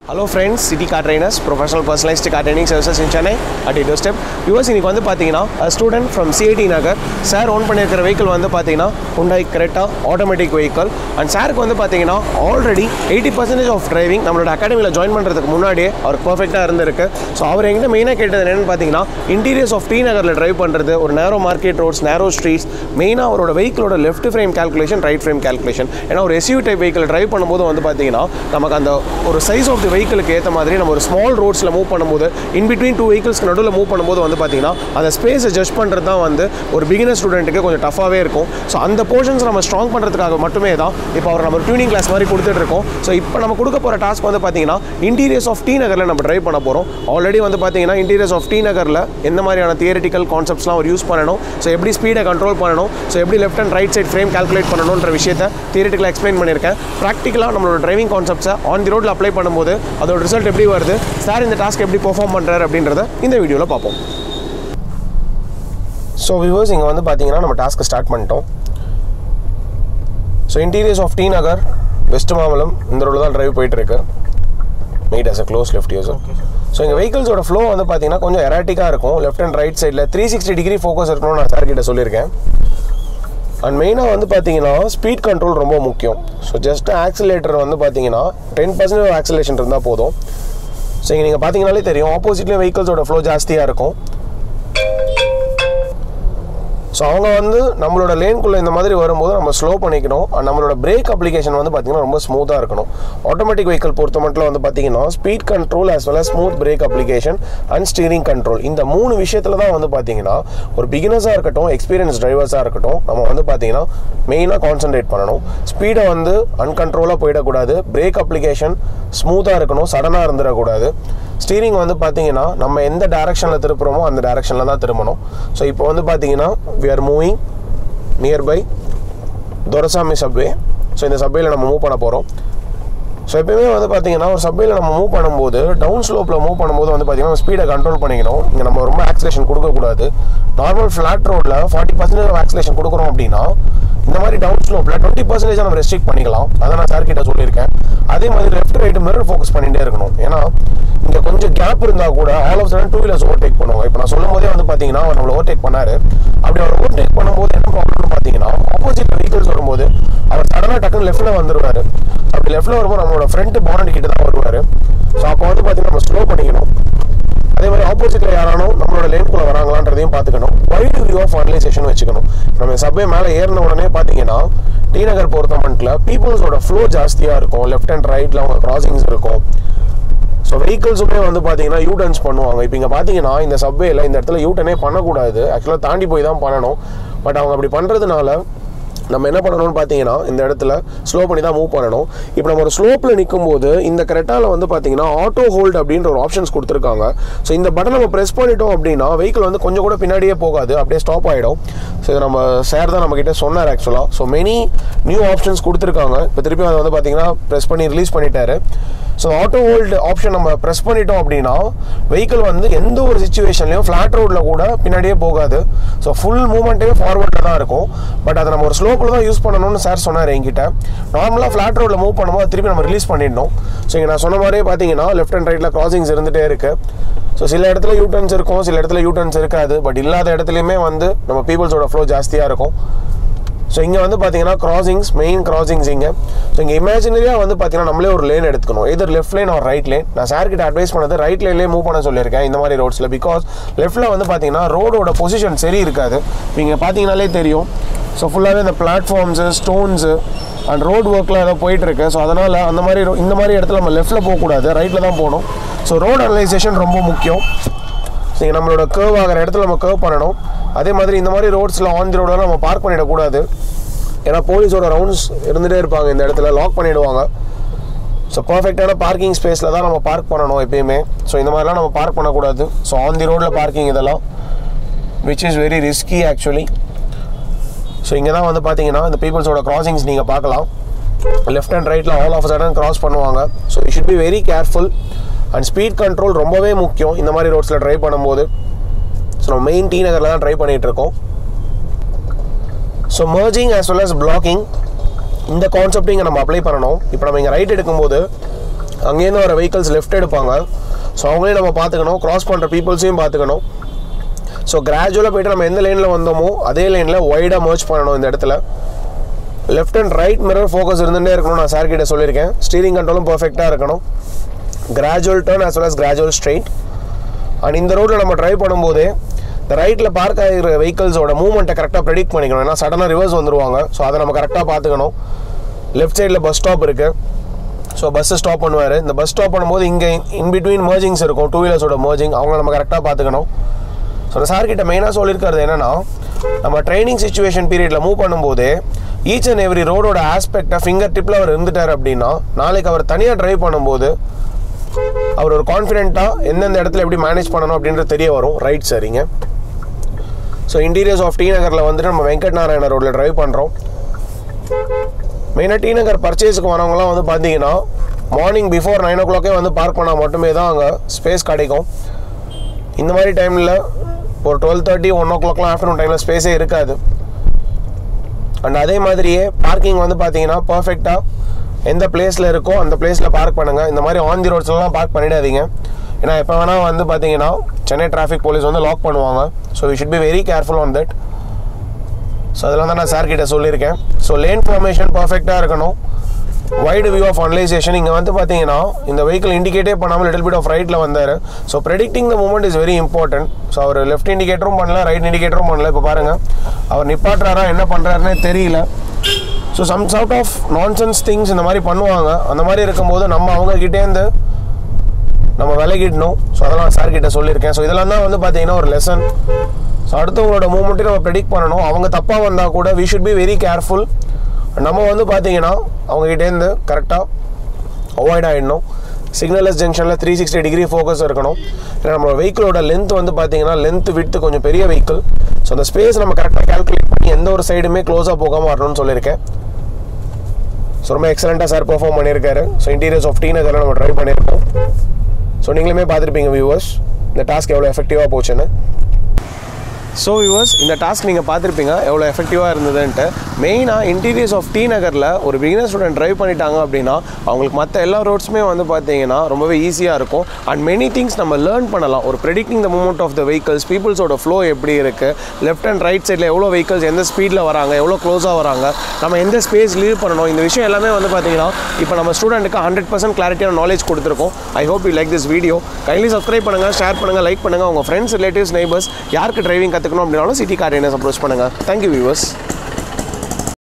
hello friends city car trainers professional personalised car training services in Chennai at doorstep us இன்னைக்கு வந்து பார்த்தீங்கன்னா student from CIT Nagar sir own பண்ணியிருக்கிற vehicle வந்து பார்த்தீங்கன்னா Hyundai கரெக்டாக automatic vehicle and சாருக்கு வந்து பார்த்தீங்கன்னா already eighty percentage of driving நம்மளோட அகாடமியில் ஜாயின் பண்ணுறதுக்கு முன்னாடியே அவர் பர்ஃபெக்டாக இருந்திருக்கு ஸோ அவர் எங்கிட்ட மெயினாக கேட்டது என்னென்னு பார்த்தீங்கன்னா இன்டீரியர்ஸ் ஆஃப் டி நகரில் ட்ரைவ் பண்ணுறது ஒரு narrow market roads narrow streets மெயினாக அவரோட வெஹிக்கிளோட left frame calculation right frame calculation ஏன்னா ஒரு எஸ்யூ டைப் வெஹிக்கிள் ட்ரைவ் பண்ணும்போது வந்து பார்த்தீங்கன்னா நமக்கு அந்த ஒரு சைஸ் ஆஃப் தி வெஹிக்கிளுக்கு ஏற்ற மாதிரி நம்ம ஒரு ஸ்மால் ரோட்ஸில் மூவ் பண்ணும்போது இன் பிட்வீன் டூ வெஹிக்கிள்ஸ்க்கு நடுவில் மூவ் பண்ணும்போது வந்து பார்த்தீங்கன்னா அந்த ஸ்பேஸை ஜட்ஜ் பண்ணுறது தான் வந்து ஒரு பிகினர் ஸ்டூடெண்ட்டுக்கு கொஞ்சம் டஃபாகவே இருக்கும் ஸோ அந்த போர்ஷன்ஸ் நம்ம ஸ்ட்ராங் பண்ணுறதுக்காக மட்டுமே தான் இப்போ அவர் நம்ம டியூனிங் கிளாஸ் மாதிரி கொடுத்துட்டு இருக்கோம் ஸோ இப்போ நம்ம கொடுக்க போகிற டாஸ்க் வந்து பார்த்தீங்கன்னா இன்டீரியர்ஸ் ஆஃப் டி நகரில் நம்ம ட்ரைவ் பண்ண போகிறோம் ஆல்ரெடி வந்து பார்த்தீங்கன்னா இன்டீரியர்ஸ் ஆஃப் டி நகரில் எந்த மாதிரியான தியரிட்டிக்கல் கான்செப்ட்ஸ்லாம் அவர் யூஸ் பண்ணணும் ஸோ எப்படி ஸ்பீடை கண்ட்ரோல் பண்ணணும் ஸோ எப்படி left and right side frame calculate பண்ணணுன்ற விஷயத்தை தியரிட்டிக்கலாக எக்ஸ்பிளைன் பண்ணியிருக்கேன் ப்ராக்டிக்கலாக நம்மளோட டிரைவிங் கான்செப்ட்ஸை ஆன் தி ரோட்டில் அப்ளை பண்ணும்போது அதோட ரிசல்ட் எப்படி வருது சார் இந்த டாஸ்க் எப்படி பெர்ஃபார்ம் பண்ணுறாரு அப்படின்றத இந்த வீடியோவில் பார்ப்போம் ஸோ வியூவர்ஸ் இங்கே வந்து பார்த்தீங்கன்னா நம்ம டாஸ்க்கை ஸ்டார்ட் பண்ணிட்டோம் so interiors of T Nagar west Mambalam இந்த ரோடு தான் டிரைவ் போயிட்டுருக்கு meet us a close left user so எங்கள் வெஹிக்கிள்ஸோட ஃப்ளோ வந்து பார்த்தீங்கன்னா கொஞ்சம் எராட்டிக்காக இருக்கும் லெஃப்ட் அண்ட் ரைட் சைடில் த்ரீ சிக்ஸ்டி டிகிரி ஃபோக்கஸ் இருக்கணும்னு நான் சார் கிட்ட சொல்லியிருக்கேன் அண்ட் மெயினாக வந்து பார்த்தீங்கன்னா ஸ்பீட் கண்ட்ரோல் ரொம்ப முக்கியம் ஸோ ஜஸ்ட் ஆக்சிலேட்டர் வந்து பார்த்தீங்கன்னா டென் பர்சன்டேஜ் ஆக்சிலேஷன் இருந்தால் போதும் ஸோ இங்கே நீங்கள் பார்த்தீங்கனாலே தெரியும் ஆப்போசிட்லேயும் வெஹிக்கிள்ஸோட ஃப்ளோ ஜாஸ்தியாக இருக்கும் ஸோ அவங்க வந்து நம்மளோட லேன்குள்ளே இந்த மாதிரி வரும்போது நம்ம ஸ்லோ பண்ணிக்கணும் and நம்மளோட பிரேக் அப்ளிகேஷன் வந்து பார்த்தீங்கன்னா ரொம்ப ஸ்மூத்தாக இருக்கணும் ஆட்டோமேட்டிக் வெஹிக்கிள் பொறுத்த மட்டும் வந்து பார்த்தீங்கன்னா speed control as well as smooth brake application and steering control இந்த மூணு விஷயத்தில் தான் வந்து பார்த்தீங்கன்னா ஒரு பிகினர்ஸாக இருக்கட்டும் எக்ஸ்பீரியன்ஸ் டிரைவர்ஸாக இருக்கட்டும் நம்ம வந்து பார்த்தீங்கன்னா மெயினாக கான்சென்ட்ரேட் பண்ணணும் ஸ்பீடை வந்து அன்கண்ட்ரோலாக போயிடக்கூடாது பிரேக் அப்ளிகேஷன் ஸ்மூத்தாக இருக்கணும் சடனாக இருந்துடக்கூடாது ஸ்டீரிங் வந்து பார்த்தீங்கன்னா நம்ம எந்த டேரக்ஷனில் திருப்புறோமோ அந்த டேரக்ஷனில் தான் திரும்பணும் ஸோ இப்போ வந்து பார்த்தீங்கன்னா we are moving nearby Duraisamy subway so இந்த சப்வேல நம்ம மூவ் பண்ண போகிறோம் ஸோ எப்பயுமே வந்து பார்த்தீங்கன்னா ஒரு சப்வேல நம்ம மூவ் பண்ணும்போது டவுன் ஸ்லோப்பில் மூவ் பண்ணும்போது வந்து பார்த்தீங்கன்னா ஸ்பீடை கண்ட்ரோல் பண்ணிக்கணும் இங்கே நம்ம ரொம்ப ஆக்சிலேஷன் கொடுக்கக்கூடாது நார்மல் ஃப்ளாட் ரோட்டில் ஃபார்ட்டி பர்சன்டேஜ் ஆக்சிலேஷன் கொடுக்குறோம் அப்படின்னா இந்த மாதிரி டவுன் ஸ்லோப்பில் டுவெண்ட்டி பர்சன்டேஜ் நம்ம ரெஸ்ட்ரிக்ட் பண்ணிக்கலாம் அதை நான் சார் கிட்ட சொல்லியிருக்கேன் அதே மாதிரி லெஃப்ட் ரைட்டு மிரர் ஃபோக்கஸ் பண்ணிகிட்டே இருக்கணும் ஏன்னா இங்கே கொஞ்சம் கேப் இருந்தால் கூட all of sudden two wheelers overtake பண்ணுவாங்க இப்போ நான் சொல்லும் போதே வந்து பார்த்தீங்கன்னா அவர் நம்மளை ஓவர்டேக் பண்ணாரு அப்படி அவர் ஓவர்டேக் பண்ணும்போது என்ன ப்ராப்ளம்னு பார்த்தீங்கன்னா ஆப்போசிட் வெஹிக்கிள்ஸ் வரும்போது அவர் சடனாக டக்குன்னு லெஃப்ட்டில் வந்துருவாரு அப்படி லெஃப்ட்டில் வரும்போது நம்மளோட ஃப்ரண்ட் பானட் கிட்ட தான் வருவார் ஸோ அப்போ வந்து பார்த்தீங்கன்னா நம்ம ஸ்லோ பண்ணிக்கணும் அதே மாதிரி ஆப்போசிட்ல யாரானும் நம்மளோட லேன்குள்ள வராங்களான்றதையும் பார்த்துக்கணும் வைடு வியூ ஆஃப் அனலைசேஷன் வச்சுக்கணும் நம்ம சப்வே மேலே ஏறின உடனே பார்த்தீங்கன்னா டி நகர் பொறுத்த மட்டும் பீப்புள்ஸோட ஃப்ளோ ஜாஸ்தியாக இருக்கும் லெஃப்ட் அண்ட் ரைட்டில் அவங்க கிராசிங்ஸ் இருக்கும் ஸோ வெஹிக்கிள்ஸுமே வந்து பார்த்தீங்கன்னா யூ டர்ன்ஸ் பண்ணுவாங்க இப்போ இங்கே பார்த்தீங்கன்னா இந்த சப்வேல இந்த இடத்துல யூ டர்னே பண்ணக்கூடாது ஆக்சுவலாக தாண்டி போய் தான் பண்ணணும் பட் அவங்க அப்படி பண்ணுறதுனால நம்ம என்ன பண்ணணும்னு பார்த்தீங்கன்னா இந்த இடத்துல ஸ்லோ பண்ணி தான் மூவ் பண்ணணும் இப்போ நம்ம ஒரு ஸ்லோப்பில் நிற்கும் போது இந்த கரெக்டால் வந்து பார்த்தீங்கன்னா ஆட்டோ ஹோல்ட் அப்படின்ற ஒரு ஆப்ஷன்ஸ் கொடுத்துருக்காங்க ஸோ இந்த பட்டன் நம்ம ப்ரெஸ் பண்ணிட்டோம் அப்படின்னா வெஹிக்கிள் வந்து கொஞ்சம் கூட பின்னாடியே போகாது அப்படியே ஸ்டாப் ஆகிடும் ஸோ இது நம்ம சார் தான் நம்மக்கிட்ட சொன்னார் ஆக்சுவலாக ஸோ மெனி நியூ ஆப்ஷன்ஸ் கொடுத்துருக்காங்க இப்போ திருப்பி அதை வந்து பார்த்தீங்கன்னா ப்ரெஸ் பண்ணி ரிலீஸ் பண்ணிட்டாரு ஸோ ஆட்டோ ஹோல்டு ஆப்ஷன் நம்ம ப்ரெஸ் பண்ணிட்டோம் அப்படின்னா வெஹிக்கிள் வந்து எந்த ஒரு சுச்சுவேஷன்லையும் ஃப்ளாட் ரோட்டில் கூட பின்னாடியே போகாது ஸோ ஃபுல் மூமெண்ட்டே ஃபார்வர்டில் தான் இருக்கும் பட் அதை நம்ம ஒரு ஸ்லோப்பில் தான் யூஸ் பண்ணணும்னு சார் சொன்னார் என்கிட்ட நார்மலாக ஃப்ளாட் ரோட்டில் மூவ் பண்ணும்போது அது திருப்பி நம்ம ரிலீஸ் பண்ணிடணும் ஸோ இங்கே நான் சொன்ன மாதிரியே பார்த்தீங்கன்னா லெஃப்ட் அண்ட் ரைட்டில் கிராசிங்ஸ் இருந்துகிட்டே இருக்குது ஸோ சில இடத்துல யூ டர்ன்ஸ் இருக்கும் சில இடத்துல யூ டர்ன்ஸ் இருக்காது பட் இல்லாத இடத்துலையுமே வந்து நம்ம பீப்புள்ஸோட ஃப்ளோ ஜாஸ்தியாக இருக்கும் ஸோ இங்கே வந்து பார்த்தீங்கன்னா கிராசிங்ஸ் மெயின் கிராசிங்ஸ் இங்கே ஸோ இங்கே இமேஜினரியாக வந்து பார்த்தீங்கன்னா நம்மளே ஒரு லேன் எடுத்துக்கணும் எதர் லெஃப்ட் லைன் ஒரு ரைட் லைன் நான் சார் கிட்ட அட்வைஸ் பண்ணது ரைட் லைன்லேயே மூவ் பண்ண சொல்லியிருக்கேன் இந்த மாதிரி ரோட்ஸில் பிகாஸ் லெஃப்ட்டில் வந்து பார்த்தீங்கன்னா ரோடோட பொசிஷன் சரி இருக்காது இங்கே பார்த்தீங்கனாலே தெரியும் ஸோ ஃபுல்லாகவே இந்த பிளாட்ஃபார்ம்ஸு ஸ்டோன்ஸு அண்ட் ரோட் ஒர்க்கில் ஏதோ போயிட்டுருக்கு ஸோ அதனால் அந்த மாதிரி ro- இந்த மாதிரி இடத்துல நம்ம லெஃப்ட்டில் போகக்கூடாது ரைட்டில் தான் போகணும் ஸோ ரோட் அனலைசேஷன் ரொம்ப முக்கியம் ஸோ இங்கே நம்மளோட கேர்வ் ஆகிற இடத்துல நம்ம கேர்வ் பண்ணணும் அதே மாதிரி இந்த மாதிரி ரோட்ஸில் ஆன் தி ரோடெல்லாம் நம்ம பார்க் பண்ணிடக்கூடாது ஏன்னா போலீஸோட ரவுண்ட்ஸ் இருந்துகிட்டே இருப்பாங்க இந்த இடத்துல லாக் பண்ணிடுவாங்க ஸோ பர்ஃபெக்டான பார்க்கிங் ஸ்பேஸில் தான் நம்ம பார்க் பண்ணணும் எப்பயுமே ஸோ இந்த மாதிரிலாம் நம்ம பார்க் பண்ணக்கூடாது ஸோ ஆன் தி ரோட்டில் பார்க்கிங் இதெல்லாம் which is very risky actually so இங்கே தான் வந்து பார்த்தீங்கன்னா இந்த பீப்புள்ஸோட கிராசிங்ஸ் நீங்கள் பார்க்கலாம் லெஃப்ட் அண்ட் ரைட்டில் ஆல் ஆஃப் சடன் கிராஸ் பண்ணுவாங்க so you should be very careful and speed control ரொம்பவே முக்கியம் இந்த மாதிரி ரோட்ஸில் ட்ரைவ் பண்ணும்போது ஸோ நம்ம மெயின் டி நகரில் தான் ட்ரை பண்ணிகிட்டு இருக்கோம் so merging as well as blocking இந்த கான்செப்ட் இங்கே நம்ம அப்ளை பண்ணணும் இப்போ நம்ம இங்கே ரைட் எடுக்கும்போது அங்கேருந்து வர வெஹிக்கல்ஸ் லெஃப்ட் எடுப்பாங்க ஸோ அவங்களையும் நம்ம பார்த்துக்கணும் கிராஸ் பண்ணுற பீப்புள்ஸையும் பார்த்துக்கணும் ஸோ கிராஜுவலாக போயிட்டு நம்ம எந்த லைனில் வந்தோமோ அதே லைனில் ஒய்டாக மர்ச் பண்ணணும் இந்த இடத்துல left and right mirror focus இருந்துகிட்டே இருக்கணும் நான் சார் கிட்ட சொல்லியிருக்கேன் ஸ்டீரிங் கண்ட்ரோலும் பர்ஃபெக்டாக இருக்கணும் gradual turn as well as gradual straight and இந்த ரோட்டில் நம்ம ட்ரைவ் பண்ணும்போதே இந்த ரைட்டில் பார்க் ஆகிற வெஹிக்கல்ஸோட மூவ்மெண்ட்டை கரெக்டாக ப்ரெடிக்ட் பண்ணிக்கணும் ஏன்னா சடனாக ரிவர்ஸ் வந்துருவாங்க ஸோ அதை நம்ம கரெக்டாக பார்த்துக்கணும் லெஃப்ட் சைடில் பஸ் ஸ்டாப் இருக்குது ஸோ பஸ்ஸை ஸ்டாப் பண்ணுவார் இந்த பஸ் ஸ்டாப் பண்ணும்போது இங்கே இன் பிட்வீன் மர்ஜிங்ஸ் இருக்கும் டூ வீலர்ஸோட மர்ஜிங் அவங்கள நம்ம கரெக்டாக பார்த்துக்கணும் ஸோ நான் சார்கிட்ட மெயினாக சொல்லியிருக்கிறது என்னென்னா நம்ம ட்ரைனிங் சுச்சுவேஷன் பீரியடில் மூவ் பண்ணும்போது ஈச் அண்ட் எவ்ரி ரோடோட ஆஸ்பெக்டை ஃபிங்கர் டிப்பில் அவர் இருந்துட்டார் அப்படின்னா நாளைக்கு அவர் தனியாக ட்ரைவ் பண்ணும்போது அவர் ஒரு கான்ஃபிடென்ட்டாக எந்தெந்த இடத்துல எப்படி மேனேஜ் பண்ணணும் அப்படின்றது தெரிய வரும் ரைட் சரிங்க ஸோ இன்டீரியர்ஸ் ஆஃப் டி நகரில் வந்துட்டு நம்ம வெங்கட் நாராயண ரோட்டில் ட்ரைவ் பண்ணுறோம் மெயினாக டி நகர் பர்ச்சேஸுக்கு வரவங்கலாம் வந்து பார்த்தீங்கன்னா மார்னிங் பிஃபோர் நைன் ஓ கிளாக்கே வந்து பார்க் பண்ணால் மட்டுமே தான் அங்கே ஸ்பேஸ் கிடைக்கும் இந்த மாதிரி டைமில் ஒரு டுவெல் தேர்ட்டி ஒன் ஓ கிளாக்லாம் ஆஃப்டர்நூன் டைமில் ஸ்பேஸே இருக்காது அண்ட் அதே மாதிரியே பார்க்கிங் வந்து பார்த்தீங்கன்னா பர்ஃபெக்டாக எந்த பிளேஸில் இருக்கோ அந்த பிளேஸில் பார்க் பண்ணுங்கள் இந்த மாதிரி ஆன் தி ரோட்ஸ்லாம் பார்க் பண்ணிடாதீங்க ஏன்னா எப்போ வேணால் வந்து பார்த்தீங்கன்னா சென்னை டிராஃபிக் போலீஸ் வந்து லாக் பண்ணுவாங்க so we should be very careful on that so அதெல்லாம் தான் நான் சார் கிட்ட சொல்லியிருக்கேன் ஸோ லேன் ஃபார்மேஷன் பர்ஃபெக்டாக இருக்கணும் வைடு வியூ ஆஃப் அனலைசேஷன் இங்கே வந்து பார்த்தீங்கன்னா இந்த வெஹிக்கிள் இண்டிகேட்டே பண்ணாமல் லிட்டில் பிட் ஆஃப் ரைட்டில் வந்தார் so predicting the moment is very important so அவர் லெஃப்ட் இண்டிகேட்டரும் பண்ணல ரைட் இண்டிகேட்டரும் பண்ணல இப்போ பாருங்கள் அவர் நிப்பாட்டுறாரா என்ன பண்ணுறாருன்னே தெரியல so some sort of nonsense things இந்த மாதிரி பண்ணுவாங்க அந்த மாதிரி இருக்கும்போது நம்ம அவங்க கிட்டேருந்து நம்ம விலகிடணும் ஸோ அதெல்லாம் சார் கிட்ட சொல்லியிருக்கேன் ஸோ இதெல்லாம் தான் வந்து பார்த்தீங்கன்னா ஒரு லெசன் ஸோ அடுத்தவங்களோட மூமெண்ட்டை நம்ம ப்ரெடிக்ட் பண்ணணும் அவங்க தப்பாக வந்தால் கூட we should be very careful நம்ம வந்து பார்த்தீங்கன்னா அவங்ககிட்டேருந்து கரெக்டாக அவாய்ட் ஆகிடணும் சிக்னலஸ் ஜங்ஷனில் த்ரீ சிக்ஸ்டி டிகிரி ஃபோக்கஸ் இருக்கணும் ஏன்னா நம்ம வெஹிக்கிளோட லென்த் வந்து பார்த்தீங்கன்னா லென்த் விட்டு கொஞ்சம் பெரிய வெஹிக்கிள் ஸோ அந்த ஸ்பேஸ் நம்ம கரெக்டாக கால்குலேட் பண்ணி எந்த ஒரு சைடுமே க்ளோஸாக போகாமல் வரணும்னு சொல்லியிருக்கேன் ஸோ ரொம்ப எக்ஸலண்ட்டாக சார் பெர்ஃபார்ம் பண்ணியிருக்காரு ஸோ இன்டீரியர்ஸ் ஆஃப் டீ நகரில் நம்ம ட்ரை பண்ணியிருக்கோம் ஸோ நீங்களுமே பார்த்துருப்பீங்க வியூவர்ஸ் இந்த டாஸ்க் எவ்வளோ எஃபெக்டிவாக போச்சுன்னு ஸோ வியூவர்ஸ் இந்த டாஸ்க் நீங்கள் பார்த்துருப்பீங்க எவ்வளோ எஃபெக்டிவாக இருந்ததுன்ட்டு மெயினாக இன்டீரியர்ஸ் ஆஃப் டி நகரில் ஒரு பிகினர் ஸ்டூடெண்ட் ட்ரைவ் பண்ணிட்டாங்க அப்படின்னா அவங்களுக்கு மற்ற எல்லா ரோட்ஸுமே வந்து பார்த்தீங்கன்னா ரொம்பவே ஈஸியாக இருக்கும் அண்ட் மெனி திங்ஸ் நம்ம லேர்ன் பண்ணலாம் ஒரு predicting the moment of the vehicles பீப்புள்ஸோட ஃப்ளோ எப்படி இருக்குது லெஃப்ட் அண்ட் ரைட் சைடில் எவ்வளோ வெஹிக்கல்ஸ் எந்த ஸ்பீடில் வராங்க எவ்வளோ க்ளோஸாக வராங்க நம்ம எந்த ஸ்பேஸ் லீவ் பண்ணணும் இந்த விஷயம் எல்லாமே வந்து பார்த்தீங்கன்னா இப்போ நம்ம ஸ்டூடெண்ட்டுக்கு ஹண்ட்ரட் பர்சன்ட் கிளாரிட்டியான நாலேஜ் கொடுத்துருக்கோம் I hope you like this video kindly subscribe பண்ணுங்கள் ஷேர் பண்ணுங்கள் லைக் பண்ணுங்கள் உங்கள் ஃப்ரெண்ட்ஸ் ரிலேட்டிவ்ஸ் நெய்பர்ஸ் யாருக்கு டிரைவிங் கற்றுக்கணும் அப்படின்னாலும் சிட்டி கார் என்ன அப்ரோச் பண்ணுங்கள் தேங்க்யூ வியூவர்ஸ்